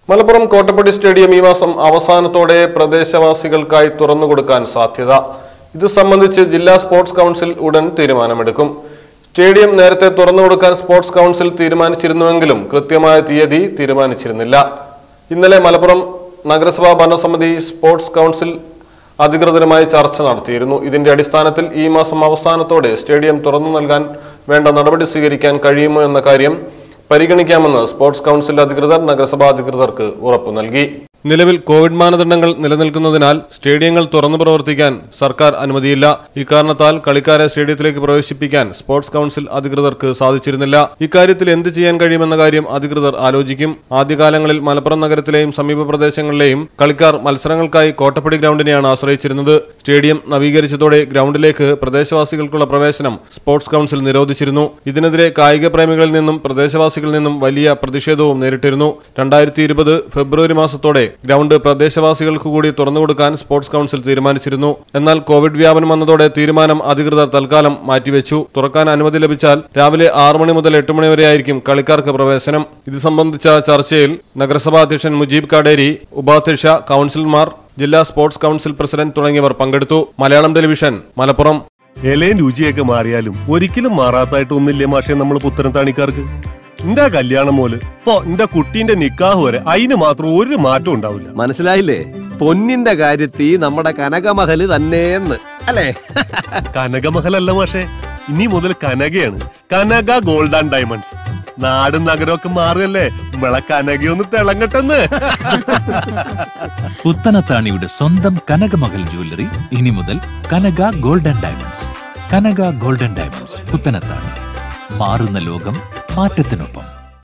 Malappuram Kottappadi stadium ഈ മാസം അവസാനത്തോടെ പ്രദേശവാസികൾക്കായി തുറന്നുകൊടുക്കാൻ സാധ്യത ഇത് സംബന്ധിച്ച് ജില്ലാ സ്പോർട്സ് കൗൺസിൽ ഉടൻ തീരുമാനമെടുക്കും സ്റ്റേഡിയം നേരത്തെ തുറന്നുകൊടുക്കാൻ സ്പോർട്സ് കൗൺസിൽ തീരുമാനിച്ചിരുന്നുവെങ്കിലും കൃത്യമായ തീയതി തീരുമാനിച്ചിരുന്നില്ല ഇന്നലെ മലപ്പുറം നഗരസഭാ ഭരണസമിതി സ്പോർട്സ് കൗൺസിൽ അധികൃതരുമായി ചർച്ച നടത്തിയിരുന്നു ഇതിന്റെ അടിസ്ഥാനത്തിൽ ഈ മാസം അവസാനത്തോടെ സ്റ്റേഡിയം തുറന്നു നൽകാൻ വേണ്ട നടപടി സ്വീകരിക്കാൻ കഴിയുമോ എന്ന കാര്യം പരിഗണിക്കാമെന്ന് സ്പോർട്സ് കൗൺസിൽ അധികൃതർ നഗരസഭാ അധികൃതർക്ക് ഉറപ്പു നൽകി നിലവിൽ കോവിഡ് മാനദണ്ഡങ്ങൾ നിലനിൽക്കുന്നതിനാൽ സ്റ്റേഡിയങ്ങൾ തുറന്നു പ്രവർത്തിക്കാൻ സർക്കാർ അനുമതിയില്ല ഇക്കാരണത്താൽ കളിക്കാരെ സ്റ്റേഡിയത്തിലേക്ക് പ്രവേശിപ്പിക്കാൻ സ്പോർട്സ് കൗൺസിൽ അധികൃതർക്ക് സാധിച്ചിരുന്നില്ല ഇക്കാര്യത്തിൽ എന്ത് ചെയ്യാൻ കഴിയുമെന്ന കാര്യം അധികൃതർ ആലോചിക്കും ആദ്യകാലങ്ങളിൽ മലപ്പുറം നഗരത്തിലെയും സമീപ പ്രദേശങ്ങളിലെയും കളിക്കാർ മത്സരങ്ങൾക്കായി കോട്ടപ്പടി ഗ്രൗണ്ടിനെയാണ് ആശ്രയിച്ചിരുന്നത് സ്റ്റേഡിയം നവീകരിച്ചതോടെ ഗ്രൗണ്ടിലേക്ക് പ്രദേശവാസികൾക്കുള്ള പ്രവേശനം സ്പോർട്സ് കൗൺസിൽ നിരോധിച്ചിരുന്നു ഇതിനെതിരെ കായിക പ്രേമികളിൽ നിന്നും പ്രദേശവാസികളിൽ നിന്നും വലിയ പ്രതിഷേധവും നേരിട്ടിരുന്നു രണ്ടായിരത്തി ഇരുപത് ഫെബ്രുവരി മാസത്തോടെ ഗ്രൗണ്ട് പ്രദേശവാസികൾക്ക് കൂടി തുറന്നുകൊടുക്കാൻ സ്പോർട്സ് കൗൺസിൽ തീരുമാനിച്ചിരുന്നു എന്നാൽ കോവിഡ് വ്യാപനം വന്നതോടെ തീരുമാനം അധികൃതർ തൽക്കാലം മാറ്റിവെച്ചു തുറക്കാൻ അനുമതി ലഭിച്ചാൽ രാവിലെ ആറ് മണി മുതൽ എട്ട് മണി വരെയായിരിക്കും കളിക്കാർക്ക് പ്രവേശനം ഇത് സംബന്ധിച്ച ചർച്ചയിൽ നഗരസഭാ അധ്യക്ഷൻ മുജീബ് കാടേരി ഉപാധ്യക്ഷ കൗൺസിലർമാർ ജില്ലാ സ്പോർട്സ് കൗൺസിൽ പ്രസിഡന്റ് തുടങ്ങിയവർ പങ്കെടുത്തു മലയാളം ടെലിവിഷൻ മലപ്പുറം ഇലയും രുചിയൊക്കെ മാറിയാലും ഒരിക്കലും മാറാത്തായിട്ട് ഒന്നില്ലേ മാഷെ നമ്മൾ പുത്തരം താണിക്കാർക്ക് എന്റെ കല്യാണം മോല് ഇപ്പൊ എന്റെ കുട്ടീന്റെ നിക്കാഹ് വരെ അതിന് മാത്രം ഒരു മാറ്റം ഉണ്ടാവില്ല മനസ്സിലായില്ലേ പൊന്നിന്റെ കാര്യത്തിൽ നമ്മുടെ കനകമഹല് തന്നെയെന്ന് അല്ലേ കനകമഹലല്ല മാഷെ ഇനി മുതൽ കനകയാണ് കനക ഗോൾഡ് ആൻഡ് ഡയമണ്ട്സ് നാടും നഗരമൊക്കെ മാറുകയല്ലേ നമ്മളെ കനകയൊന്ന് തിളങ്ങട്ടെന്ന് പുത്തനത്താണിയുടെ സ്വന്തം കനകമകൽ ജ്വല്ലറി ഇനി മുതൽ Kanaka golden diamonds Kanaka golden diamonds Puthanathani മാറുന്ന ലോകം മാറ്റത്തിനൊപ്പം